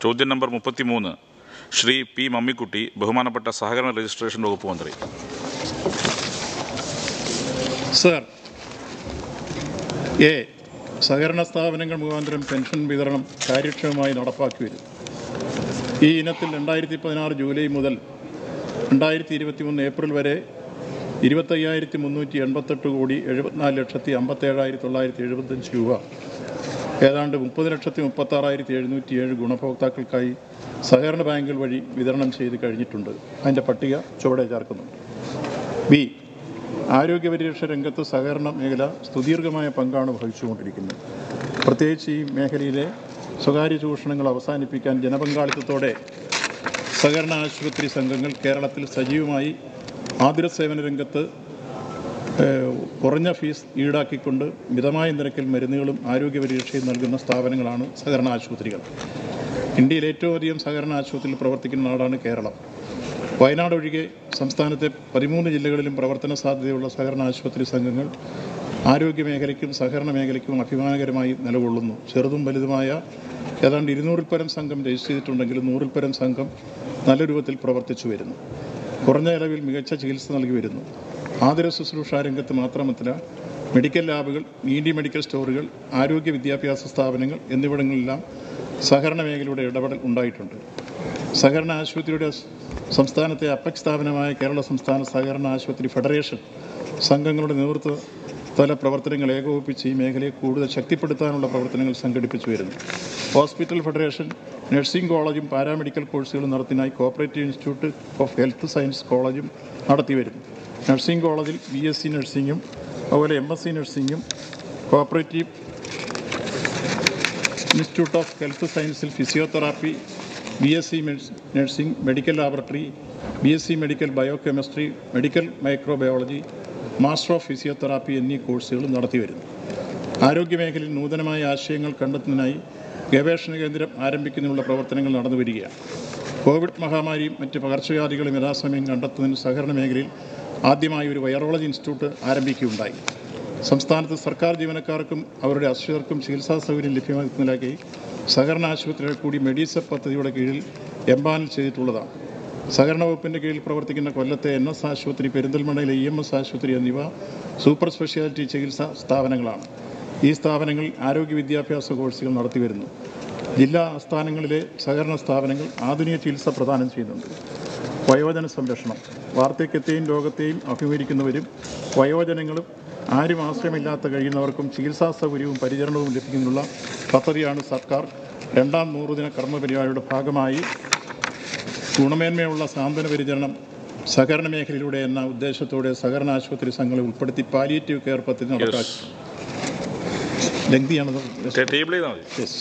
ചോദ്യം നമ്പർ മുപ്പത്തിമൂന്ന് ശ്രീ പി മമ്മിക്കുട്ടി ബഹുമാനപ്പെട്ട സഹകരണ രജിസ്ട്രേഷൻ വകുപ്പ് മന്ത്രി സർ എ സഹകരണ സ്ഥാപനങ്ങൾ മുഖാന്തരം പെൻഷൻ വിതരണം കാര്യക്ഷമമായി നടപ്പാക്കി വരും ഈ ഇനത്തിൽ രണ്ടായിരത്തി പതിനാറ് ജൂലൈ മുതൽ രണ്ടായിരത്തി ഇരുപത്തി മൂന്ന് ഏപ്രിൽ വരെ ഇരുപത്തയ്യായിരത്തി മുന്നൂറ്റി എൺപത്തെട്ട് കോടി എഴുപത്തിനാല് ലക്ഷത്തി അമ്പത്തേഴായിരത്തി തൊള്ളായിരത്തി എഴുപത്തഞ്ച് രൂപ ഏതാണ്ട് മുപ്പത് ലക്ഷത്തി മുപ്പത്താറായിരത്തി എഴുന്നൂറ്റി ഏഴ് ഗുണഭോക്താക്കൾക്കായി സഹകരണ ബാങ്കുകൾ വഴി വിതരണം ചെയ്ത് കഴിഞ്ഞിട്ടുണ്ട് അതിൻ്റെ പട്ടിക ചുവടെ ചേർക്കുന്നുണ്ട് ബി ആരോഗ്യപരിരക്ഷ രംഗത്ത് സഹകരണ മേഖല സുദീർഘമായ പങ്കാണ് വഹിച്ചുകൊണ്ടിരിക്കുന്നത് പ്രത്യേകിച്ച് ഈ മേഖലയിലെ സ്വകാര്യ ചൂഷണങ്ങൾ അവസാനിപ്പിക്കാൻ ജനപങ്കാളിത്തത്തോടെ സഹകരണ ആശുപത്രി സംഘങ്ങൾ കേരളത്തിൽ സജീവമായി ആതുര സേവന രംഗത്ത് ഏഹ്, കുറഞ്ഞ ഫീസ് ഈടാക്കിക്കൊണ്ട് മിതമായ നിരക്കിൽ മരുന്നുകളും ആരോഗ്യപരിരക്ഷയും നൽകുന്ന സ്ഥാപനങ്ങളാണ് സഹകരണ ആശുപത്രികൾ ഇന്ത്യയിൽ ഏറ്റവും അധികം സഹകരണ ആശുപത്രിയിൽ പ്രവർത്തിക്കുന്ന നാടാണ് കേരളം വയനാട് ഒഴികെ സംസ്ഥാനത്തെ പതിമൂന്ന് ജില്ലകളിലും പ്രവർത്തന സാധ്യതയുള്ള സഹകരണ ആശുപത്രി സംഘങ്ങൾ ആരോഗ്യ മേഖലയ്ക്കും സഹകരണ മേഖലയ്ക്കും അഭിമാനകരമായി നിലകൊള്ളുന്നു ചെറുതും വലുതുമായ ഏതാണ്ട് ഇരുന്നൂറിൽ പരം സംഘം രജിസ്റ്റർ ചെയ്തിട്ടുണ്ടെങ്കിലും നൂറിൽ പരം സംഘം നല്ല രൂപത്തിൽ പ്രവർത്തിച്ചു വരുന്നു കുറഞ്ഞ ഇളവിൽ മികച്ച ചികിത്സ നൽകി വരുന്നു ആതുര ശുശ്രൂഷ രംഗത്ത് മാത്രമല്ല മെഡിക്കൽ ലാബുകൾ നീതി മെഡിക്കൽ സ്റ്റോറുകൾ ആരോഗ്യ വിദ്യാഭ്യാസ സ്ഥാപനങ്ങൾ എന്നിവിടങ്ങളിലെല്ലാം സഹകരണ മേഖലയുടെ ഇടപെടൽ ഉണ്ടായിട്ടുണ്ട് സഹകരണ ആശുപത്രിയുടെ സ് സംസ്ഥാനത്തെ അപെക് സ്ഥാപനമായ കേരള സംസ്ഥാന സഹകരണ ആശുപത്രി ഫെഡറേഷൻ സംഘങ്ങളുടെ നേതൃത്വ തല പ്രവർത്തനങ്ങൾ ഏകോപിപ്പിച്ച് ഈ മേഖലയെ കൂടുതൽ ശക്തിപ്പെടുത്താനുള്ള പ്രവർത്തനങ്ങൾ സംഘടിപ്പിച്ചു വരുന്നു ഹോസ്പിറ്റൽ ഫെഡറേഷൻ നഴ്സിംഗ് കോളേജും പാരാമെഡിക്കൽ കോഴ്സുകളും നടത്തിനായി cooperative institute of health science കോളേജും നടത്തി വരുന്നു നഴ്സിംഗ് കോളേജിൽ ബി എസ് സി നഴ്സിംഗും അതുപോലെ എം എസ് സി നഴ്സിംഗും കോപ്പറേറ്റീവ് ഇൻസ്റ്റിറ്റ്യൂട്ട് ഓഫ് ഹെൽത്ത് സയൻസിൽ physiotherapy B S C nursing medical laboratory B S C medical biochemistry medical microbiology master of physiotherapy എന്നീ കോഴ്സുകൾ നടത്തി വരുന്നു ആരോഗ്യമേഖലയിൽ നൂതനമായ ആശയങ്ങൾ കണ്ടെത്തുന്നതിനായി ഗവേഷണ കേന്ദ്രം ആരംഭിക്കുന്നതിനുള്ള പ്രവർത്തനങ്ങൾ നടന്നു വരികയാണ് കോവിഡ് മഹാമാരിയും മറ്റ് പകർച്ചവ്യാധികളും യഥാസമയം കണ്ടെത്തുന്നതിന് സഹകരണ മേഖലയിൽ ആദ്യമായി ഒരു വൈറോളജി ഇൻസ്റ്റിറ്റ്യൂട്ട് ആരംഭിക്കുകയുണ്ടായി സംസ്ഥാനത്ത് സർക്കാർ ജീവനക്കാർക്കും അവരുടെ അശ്രിതർക്കും ചികിത്സാ സൗകര്യം ലഭ്യമാക്കുന്നതിനായി സഹകരണ ആശുപത്രികൾ കൂടി മെഡിസെപ് പദ്ധതിയുടെ കീഴിൽ എംപാനൽ ചെയ്തിട്ടുള്ളതാണ് സഹകരണ വകുപ്പിൻ്റെ കീഴിൽ പ്രവർത്തിക്കുന്ന കൊല്ലത്തെ എൻ എസ് ആശുപത്രി പെരിന്തൽമണ്ണയിലെ ഇ എം എസ് ആശുപത്രി എന്നിവ സൂപ്പർ സ്പെഷ്യാലിറ്റി ചികിത്സാ സ്ഥാപനങ്ങളാണ് ഈ സ്ഥാപനങ്ങളിൽ ആരോഗ്യ വിദ്യാഭ്യാസ കോഴ്സുകൾ നടത്തിവരുന്നു ജില്ലാ ആസ്ഥാനങ്ങളിലെ സഹകരണ സ്ഥാപനങ്ങൾ ആധുനിക ചികിത്സ പ്രദാനം ചെയ്യുന്നുണ്ട് വയോജന സംരക്ഷണം വാർദ്ധക്യത്തെയും രോഗത്തെയും അഭിമുഖീകരിക്കുന്നവരും വയോജനങ്ങളും ആരും ആശ്രയമില്ലാത്ത കഴിയുന്നവർക്കും ചികിത്സാ സൗകര്യവും പരിചരണവും ലഭിക്കുന്നതിനുള്ള പദ്ധതിയാണ് സർക്കാർ രണ്ടാം നൂറുദിന കർമ്മ പരിപാടിയുടെ ഭാഗമായി ഗുണമേന്മയുള്ള സാന്ത്വന പരിചരണം സഹകരണ മേഖലയിലൂടെ എന്ന ഉദ്ദേശത്തോടെ സഹകരണ ആശുപത്രി സംഘങ്ങളെ ഉൾപ്പെടുത്തി പാലിയേറ്റീവ് കെയർ പദ്ധതി നടപ്പാക്കി ലെങ്തിയാണത് ടേബിൾ ചെയ്താൽ മതി yes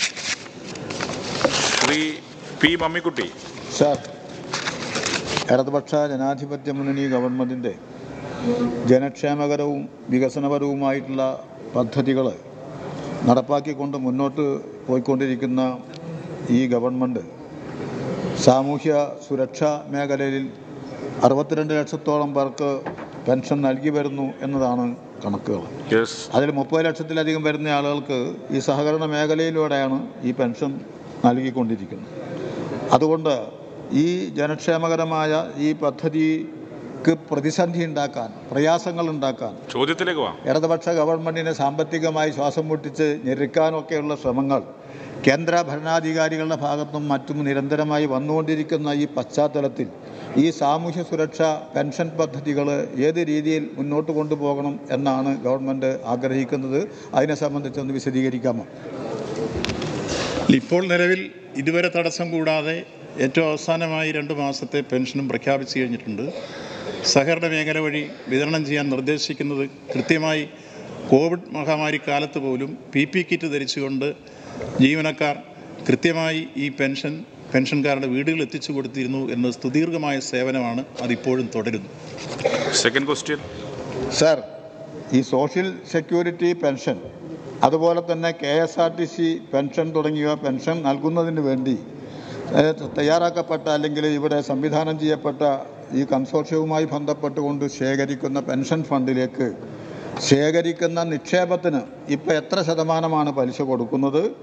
Shri P Mammikutty sir ഇടതുപക്ഷ ജനാധിപത്യ മുന്നണി ഗവൺമെൻറ്റിൻ്റെ ജനക്ഷേമകരവും വികസനപരവുമായിട്ടുള്ള പദ്ധതികൾ നടപ്പാക്കിക്കൊണ്ട് മുന്നോട്ട് പോയിക്കൊണ്ടിരിക്കുന്ന ഈ ഗവൺമെൻറ് സാമൂഹ്യ സുരക്ഷാ മേഖലയിൽ അറുപത്തിരണ്ട് ലക്ഷത്തോളം പേർക്ക് പെൻഷൻ നൽകി വരുന്നു എന്നതാണ് കണക്കുകൾ യെസ് അതിൽ മുപ്പത് ലക്ഷത്തിലധികം വരുന്ന ആളുകൾക്ക് ഈ സഹകരണ മേഖലയിലൂടെയാണ് ഈ പെൻഷൻ നൽകിക്കൊണ്ടിരിക്കുന്നത് അതുകൊണ്ട് ഈ ജനക്ഷേമകരമായ ഈ പദ്ധതിക്ക് പ്രതിസന്ധി ഉണ്ടാക്കാൻ പ്രയാസങ്ങൾ ഉണ്ടാക്കാൻ ചോദ്യത്തിലേക്ക് വാ ഇടതുപക്ഷ ഗവൺമെൻറ്റിനെ സാമ്പത്തികമായി ശ്വാസം മുട്ടിച്ച് ഞെരുക്കാനൊക്കെയുള്ള ശ്രമങ്ങൾ കേന്ദ്ര ഭരണാധികാരികളുടെ ഭാഗത്തും മറ്റും നിരന്തരമായി വന്നുകൊണ്ടിരിക്കുന്ന ഈ പശ്ചാത്തലത്തിൽ ഈ സാമൂഹ്യ സുരക്ഷ പെൻഷൻ പദ്ധതികൾ ഏത് രീതിയിൽ മുന്നോട്ട് കൊണ്ടുപോകണം എന്നാണ് ഗവൺമെൻറ് ആഗ്രഹിക്കുന്നത് അതിനെ സംബന്ധിച്ചൊന്ന് വിശദീകരിക്കാമോ ഇപ്പോൾ നിലവിൽ ഇതുവരെ തടസ്സം കൂടാതെ ഏറ്റവും അവസാനമായി രണ്ട് മാസത്തെ പെൻഷനും പ്രഖ്യാപിച്ചു കഴിഞ്ഞിട്ടുണ്ട് സഹകരണ മേഖല വഴി വിതരണം ചെയ്യാൻ നിർദ്ദേശിക്കുന്നത് കൃത്യമായി കോവിഡ് മഹാമാരി കാലത്ത് പോലും പി പി കിറ്റ് ധരിച്ചുകൊണ്ട് ജീവനക്കാർ കൃത്യമായി ഈ പെൻഷൻ പെൻഷൻകാരുടെ വീടുകളിൽ എത്തിച്ചു കൊടുത്തിരുന്നു എന്ന സുദീർഘമായ സേവനമാണ് അതിപ്പോഴും തുടരുന്നു സെക്കൻഡ് ക്വസ്റ്റ്യൻ സർ ഈ സോഷ്യൽ സെക്യൂരിറ്റി പെൻഷൻ അതുപോലെ തന്നെ K S R T C pension തുടങ്ങിയ പെൻഷൻ നൽകുന്നതിന് വേണ്ടി ഏഹ്, തയ്യാറാക്കപ്പെട്ട അല്ലെങ്കിൽ ഇവിടെ സംവിധാനം ചെയ്യപ്പെട്ട ഈ കൺസോർഷ്യവുമായി ബന്ധപ്പെട്ടുകൊണ്ട് ശേഖരിക്കുന്ന പെൻഷൻ ഫണ്ടിലേക്ക് ശേഖരിക്കുന്ന നിക്ഷേപത്തിന് ഇപ്പം എത്ര ശതമാനമാണ് പലിശ കൊടുക്കുന്നത്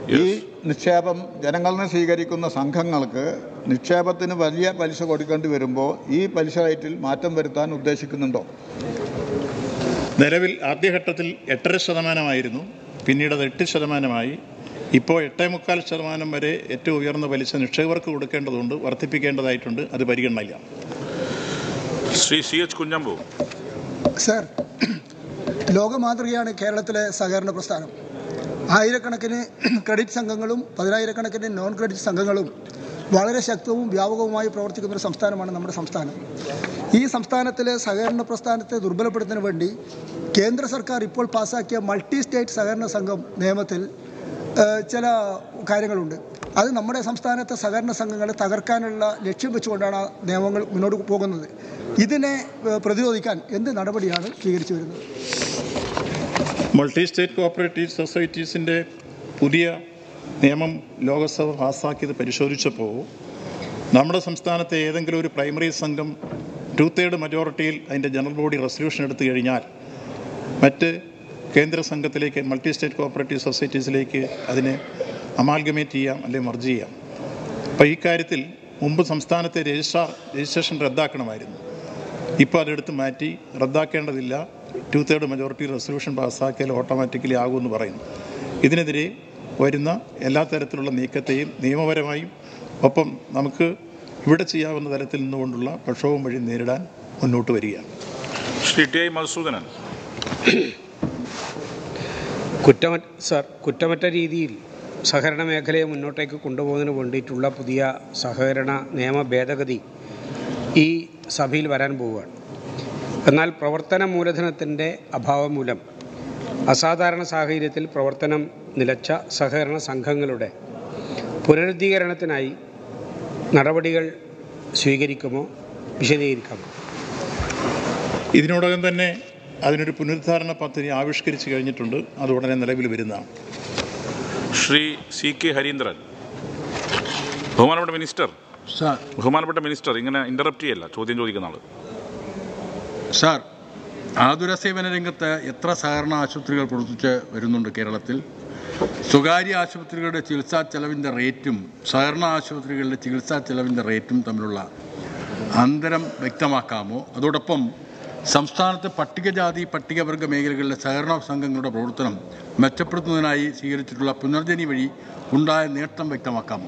ഈ നിക്ഷേപം ജനങ്ങളിൽ നിന്ന് സ്വീകരിക്കുന്ന സംഘങ്ങൾക്ക് നിക്ഷേപത്തിന് വലിയ പലിശ കൊടുക്കേണ്ടി വരുമ്പോൾ ഈ പലിശ റേറ്റിൽ മാറ്റം വരുത്താൻ ഉദ്ദേശിക്കുന്നുണ്ടോ നിലവിൽ ആദ്യഘട്ടത്തിൽ എട്ടര ശതമാനമായിരുന്നു പിന്നീട് അത് എട്ട് ശതമാനമായി ഇപ്പോൾ എട്ടേ മുക്കാൽ ശതമാനം വരെ ഏറ്റവും ഉയർന്ന പലിശ നിക്ഷേപകർക്ക് കൊടുക്കേണ്ടതുണ്ട് വർദ്ധിപ്പിക്കേണ്ടതായിട്ടുണ്ട് അത് പരിഗണനയിലാണ് Shri C H Kunhambu sir ലോകമാതൃകയാണ് കേരളത്തിലെ സഹകരണ പ്രസ്ഥാനം ആയിരക്കണക്കിന് ക്രെഡിറ്റ് സംഘങ്ങളും പതിനായിരക്കണക്കിന് നോൺ ക്രെഡിറ്റ് സംഘങ്ങളും വളരെ ശക്തവും വ്യാപകവുമായി പ്രവർത്തിക്കുന്ന ഒരു സംസ്ഥാനമാണ് നമ്മുടെ സംസ്ഥാനം ഈ സംസ്ഥാനത്തിലെ സഹകരണ പ്രസ്ഥാനത്തെ ദുർബലപ്പെടുത്തുന്നതിന് വേണ്ടി കേന്ദ്ര സർക്കാർ ഇപ്പോൾ പാസ്സാക്കിയ മൾട്ടി സ്റ്റേറ്റ് സഹകരണ സംഘം നിയമത്തിൽ ഏഹ്, ചില കാര്യങ്ങളുണ്ട് അത് നമ്മുടെ സംസ്ഥാനത്തെ സഹകരണ സംഘങ്ങളെ തകർക്കാനുള്ള ലക്ഷ്യം വെച്ചുകൊണ്ടാണ് ആ നിയമങ്ങൾ മുന്നോട്ട് പോകുന്നത് ഇതിനെ ഏഹ്, പ്രതിരോധിക്കാൻ എന്ത് നടപടിയാണ് സ്വീകരിച്ചു വരുന്നത് മൾട്ടി സ്റ്റേറ്റ് കോപ്പറേറ്റീവ് സൊസൈറ്റീസിൻ്റെ പുതിയ നിയമം ലോകസഭ പാസ്സാക്കിയത് പരിശോധിച്ചപ്പോൾ നമ്മുടെ സംസ്ഥാനത്തെ ഏതെങ്കിലും ഒരു പ്രൈമറി സംഘം ടു തേർഡ് മജോറിറ്റിയിൽ അതിൻ്റെ ജനറൽ ബോഡി റെസൊല്യൂഷൻ എടുത്തു കഴിഞ്ഞാൽ മറ്റ് കേന്ദ്ര സംഘത്തിലേക്ക് മൾട്ടി സ്റ്റേറ്റ് കോപ്പറേറ്റീവ് സൊസൈറ്റീസിലേക്ക് അതിനെ അമാൽഗമേറ്റ് ചെയ്യാം അല്ലെങ്കിൽ മർജ് ചെയ്യാം അപ്പോൾ ഈ കാര്യത്തിൽ മുമ്പ് സംസ്ഥാനത്തെ രജിസ്ട്രാർ രജിസ്ട്രേഷൻ റദ്ദാക്കണമായിരുന്നു ഇപ്പോൾ അതെടുത്ത് മാറ്റി റദ്ദാക്കേണ്ടതില്ല ടു തേർഡ് മെജോറിറ്റി റെസൊല്യൂഷൻ പാസ്സാക്കിയാൽ ഓട്ടോമാറ്റിക്കലി ആകുമെന്ന് പറയുന്നു ഇതിനെതിരെ വരുന്ന എല്ലാ തരത്തിലുള്ള നീക്കത്തെയും നിയമപരമായും ഒപ്പം നമുക്ക് ഇവിടെ ചെയ്യാവുന്ന തരത്തിൽ നിന്നുകൊണ്ടുള്ള പ്രക്ഷോഭം വഴി നേരിടാൻ മുന്നോട്ട് വരികയാണ് ശ്രീ ടി ഐ മധുസൂദനൻ കുറ്റമറ്റ സർ കുറ്റമറ്റ രീതിയിൽ സഹകരണ മേഖലയെ മുന്നോട്ടേക്ക് കൊണ്ടുപോകുന്നതിന് വേണ്ടിയിട്ടുള്ള പുതിയ സഹകരണ നിയമ ഭേദഗതി ഈ സഭയിൽ വരാൻ പോവുകയാണ് എന്നാൽ പ്രവർത്തന മൂലധനത്തിൻ്റെ അഭാവം മൂലം അസാധാരണ സാഹചര്യത്തിൽ പ്രവർത്തനം നിലച്ച സഹകരണ സംഘങ്ങളുടെ പുനരുദ്ധീകരണത്തിനായി നടപടികൾ സ്വീകരിക്കുമോ വിശദീകരിക്കാമോ ഇതിനോടകം തന്നെ അതിനൊരു പുനരുദ്ധാരണ പദ്ധതി ആവിഷ്കരിച്ച് കഴിഞ്ഞിട്ടുണ്ട് അത് ഉടനെ നിലവിൽ വരുന്നതാണ് ശ്രീ സി കെ ഹരീന്ദ്രൻ ബഹുമാനപ്പെട്ട മിനിസ്റ്റർ സാർ ബഹുമാനപ്പെട്ട മിനിസ്റ്റർ ഇങ്ങനെ ഇന്ററപ്റ്റ് ചെയ്യല്ല ചോദ്യം ചോദിക്കുന്ന ആള് സാർ ആതുര സേവന രംഗത്ത് എത്ര സഹകരണ ആശുപത്രികൾ പ്രവർത്തിച്ച് വരുന്നുണ്ട് കേരളത്തിൽ സ്വകാര്യ ആശുപത്രികളുടെ ചികിത്സാ ചെലവിൻ്റെ റേറ്റും സഹകരണ ആശുപത്രികളുടെ ചികിത്സാ ചെലവിൻ്റെ റേറ്റും തമ്മിലുള്ള അന്തരം വ്യക്തമാക്കാമോ അതോടൊപ്പം സംസ്ഥാനത്ത് പട്ടികജാതി പട്ടികവർഗ മേഖലകളിലെ സഹകരണ സംഘങ്ങളുടെ പ്രവർത്തനം മെച്ചപ്പെടുത്തുന്നതിനായി സ്വീകരിച്ചിട്ടുള്ള പുനർജനി വഴി ഉണ്ടായ നേട്ടം വ്യക്തമാക്കാമോ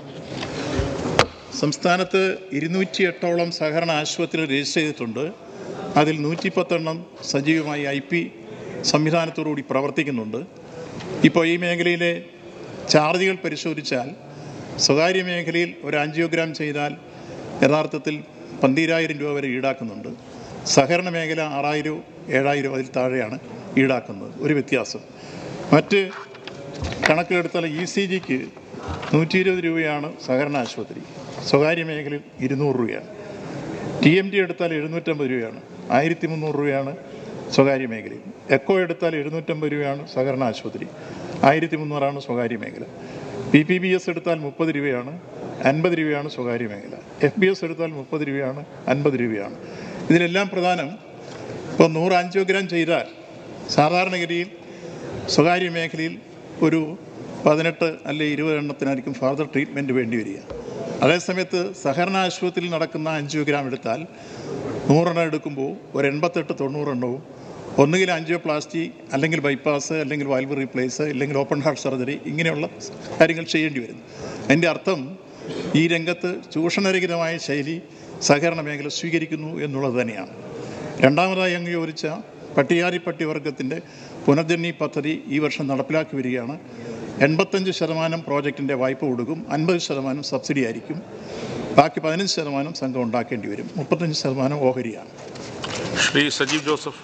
സംസ്ഥാനത്ത് ഇരുന്നൂറ്റി എട്ടോളം സഹകരണ ആശുപത്രികൾ രജിസ്റ്റർ ചെയ്തിട്ടുണ്ട് അതിൽ നൂറ്റി പത്തെണ്ണം സജീവമായി ഐ പി സംവിധാനത്തോടുകൂടി പ്രവർത്തിക്കുന്നുണ്ട് ഇപ്പോൾ ഈ മേഖലയിലെ ചാർജുകൾ പരിശോധിച്ചാൽ സ്വകാര്യ മേഖലയിൽ ഒരു ആൻജിയോഗ്രാം ചെയ്താൽ യഥാർത്ഥത്തിൽ പന്തീരായിരം രൂപ വരെ ഈടാക്കുന്നുണ്ട് സഹകരണ മേഖല ആറായിരം ഏഴായിരം അതിൽ താഴെയാണ് ഈടാക്കുന്നത് ഒരു വ്യത്യാസം മറ്റ് കണക്കിലെടുത്താൽ ഇ സി ജിക്ക് നൂറ്റി ഇരുപത് രൂപയാണ് സഹകരണ ആശുപത്രി സ്വകാര്യ മേഖലയിൽ ഇരുന്നൂറ് രൂപയാണ് ടി എം ടി എടുത്താൽ എഴുന്നൂറ്റമ്പത് രൂപയാണ് ആയിരത്തി മുന്നൂറ് രൂപയാണ് സ്വകാര്യ മേഖലയിൽ എക്കോ എടുത്താൽ എഴുന്നൂറ്റമ്പത് രൂപയാണ് സഹകരണ ആശുപത്രി ആയിരത്തി മുന്നൂറാണ് സ്വകാര്യ മേഖല പി പി ബി എസ് എടുത്താൽ മുപ്പത് രൂപയാണ് അൻപത് രൂപയാണ് സ്വകാര്യ മേഖല എഫ് ബി എസ് എടുത്താൽ മുപ്പത് രൂപയാണ് അൻപത് രൂപയാണ് ഇതിലെല്ലാം പ്രധാനം ഇപ്പോൾ നൂറ് ആൻജിയോഗ്രാം ചെയ്താൽ സാധാരണഗതിയിൽ സ്വകാര്യ മേഖലയിൽ ഒരു പതിനെട്ട് അല്ലെ ഇരുപത് എണ്ണത്തിനായിരിക്കും ഫാർദർ ട്രീറ്റ്മെൻറ്റ് വേണ്ടി വരിക അതേസമയത്ത് സഹകരണ ആശുപത്രിയിൽ നടക്കുന്ന അഞ്ചിയോഗ്രാം എടുത്താൽ നൂറെണ്ണം എടുക്കുമ്പോൾ ഒരു എൺപത്തെട്ട് തൊണ്ണൂറെണ്ണവും ഒന്നുകിൽ ആൻജിയോപ്ലാസ്റ്റി അല്ലെങ്കിൽ ബൈപ്പാസ് അല്ലെങ്കിൽ വാൽവ് റീപ്ലേസ് അല്ലെങ്കിൽ ഓപ്പൺ ഹാർട്ട് സർജറി ഇങ്ങനെയുള്ള കാര്യങ്ങൾ ചെയ്യേണ്ടി വരുന്നു അതിൻ്റെ അർത്ഥം ഈ രംഗത്ത് ചൂഷണരഹിതമായ ശൈലി സഹകരണ മേഖല സ്വീകരിക്കുന്നു എന്നുള്ളത് തന്നെയാണ് രണ്ടാമതായി അങ്ങ് ചോദിച്ച പട്ടികാരി പട്ടികവർഗത്തിൻ്റെ പുനർജന്മി പദ്ധതി ഈ വർഷം നടപ്പിലാക്കി വരികയാണ് എൺപത്തഞ്ച് ശതമാനം പ്രോജക്റ്റിൻ്റെ വായ്പ കൊടുക്കും അൻപത് ശതമാനം സബ്സിഡി ആയിരിക്കും ബാക്കി പതിനഞ്ച് ശതമാനം സംഘം ഉണ്ടാക്കേണ്ടി വരും മുപ്പത്തഞ്ച് ശതമാനം ഓഹരിയാണ് ശ്രീ സജീവ് ജോസഫ്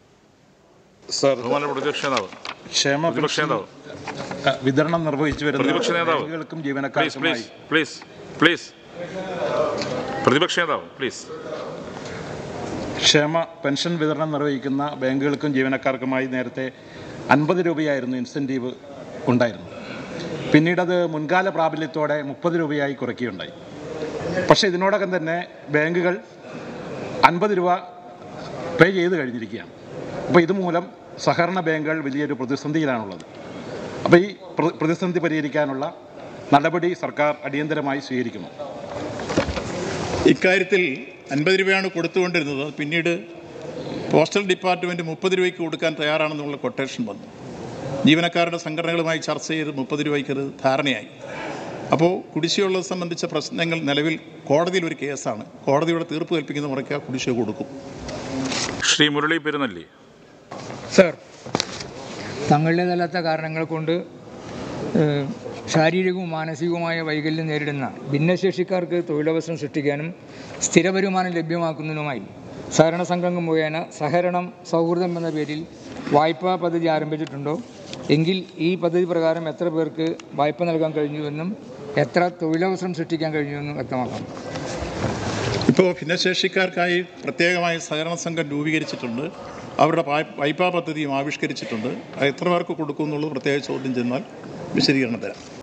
സർ ബഹുമാനപ്പെട്ട പ്രതിപക്ഷ നേതാവ് ക്ഷേമ പ്രതിപക്ഷ പെൻഷൻ നേതാവ് അഹ്, വിതരണം നിർവഹിച്ചു വരുന്ന പ്രതിപക്ഷ നേതാവ് ബാങ്കുകൾക്കും പ്ലീസ് ജീവനക്കാർക്കുമായി പ്ലീസ് പ്ലീസ് പ്ലീസ് പ്രതിപക്ഷ നേതാവ് പ്ലീസ് ക്ഷേമ പെൻഷൻ വിതരണം നിർവഹിക്കുന്ന ബാങ്കുകൾക്കും ജീവനക്കാർക്കുമായി നേരത്തെ അൻപത് രൂപയായിരുന്നു ഇൻസെൻറ്റീവ് ഉണ്ടായിരുന്നത് പിന്നീടത് മുൻകാല പ്രാബല്യത്തോടെ മുപ്പത് രൂപയായി കുറയ്ക്കുകയുണ്ടായി പക്ഷേ ഇതിനോടകം തന്നെ ബാങ്കുകൾ അൻപത് രൂപ പേ ചെയ്ത് കഴിഞ്ഞിരിക്കുകയാണ് അപ്പോൾ ഇതുമൂലം സഹകരണ ബാങ്കുകൾ വലിയൊരു പ്രതിസന്ധിയിലാണുള്ളത് അപ്പോൾ ഈ പ്ര- പ്രതിസന്ധി പരിഹരിക്കാനുള്ള നടപടി സർക്കാർ അടിയന്തരമായി സ്വീകരിക്കുന്നു ഇക്കാര്യത്തിൽ അൻപത് രൂപയാണ് കൊടുത്തുകൊണ്ടിരുന്നത് അത് പിന്നീട് പോസ്റ്റൽ ഡിപ്പാർട്ട്മെൻറ്റ് മുപ്പത് രൂപയ്ക്ക് കൊടുക്കാൻ തയ്യാറാണെന്നുള്ള കൊട്ടേഷൻ വന്നു ജീവനക്കാരുടെ സംഘടനകളുമായി ചർച്ച ചെയ്ത് മുപ്പത് രൂപയ്ക്ക് അത് ധാരണയായി അപ്പോൾ കുടിശ്ശികയുള്ളത് സംബന്ധിച്ച പ്രശ്നങ്ങൾ നിലവിൽ കോടതിയിൽ ഒരു കേസാണ് കോടതിയുടെ തീർപ്പ് കൽപ്പിക്കുന്ന മുറയ്ക്ക് ആ കുടിശ്ശിക കൊടുക്കും ശ്രീ മുരളി പെരുന്നല്ലി സർ തങ്ങളുടേതല്ലാത്ത കാരണങ്ങൾ കൊണ്ട് ഏഹ്, ശാരീരികവും മാനസികവുമായ വൈകല്യം നേരിടുന്ന ഭിന്നശേഷിക്കാർക്ക് തൊഴിലവസരം സൃഷ്ടിക്കാനും സ്ഥിര വരുമാനം ലഭ്യമാക്കുന്നതിനുമായി സഹകരണ സംഘം മുഖേന സഹകരണം സൗഹൃദം എന്ന പേരിൽ വായ്പാ പദ്ധതി ആരംഭിച്ചിട്ടുണ്ടോ എങ്കിൽ ഈ പദ്ധതി പ്രകാരം എത്ര പേർക്ക് വായ്പ നൽകാൻ കഴിഞ്ഞുവെന്നും എത്ര തൊഴിലവസരം സൃഷ്ടിക്കാൻ കഴിഞ്ഞുവെന്നും വ്യക്തമാക്കാം ഇപ്പോൾ ഭിന്നശേഷിക്കാർക്കായി പ്രത്യേകമായി സഹകരണ സംഘം രൂപീകരിച്ചിട്ടുണ്ട് അവരുടെ വായ്- വായ്പാ പദ്ധതിയും ആവിഷ്കരിച്ചിട്ടുണ്ട് അത് എത്ര പേർക്ക് കൊടുക്കും എന്നുള്ളത് പ്രത്യേക ചോദ്യം ചെന്നാൽ വിശദീകരണം തരാം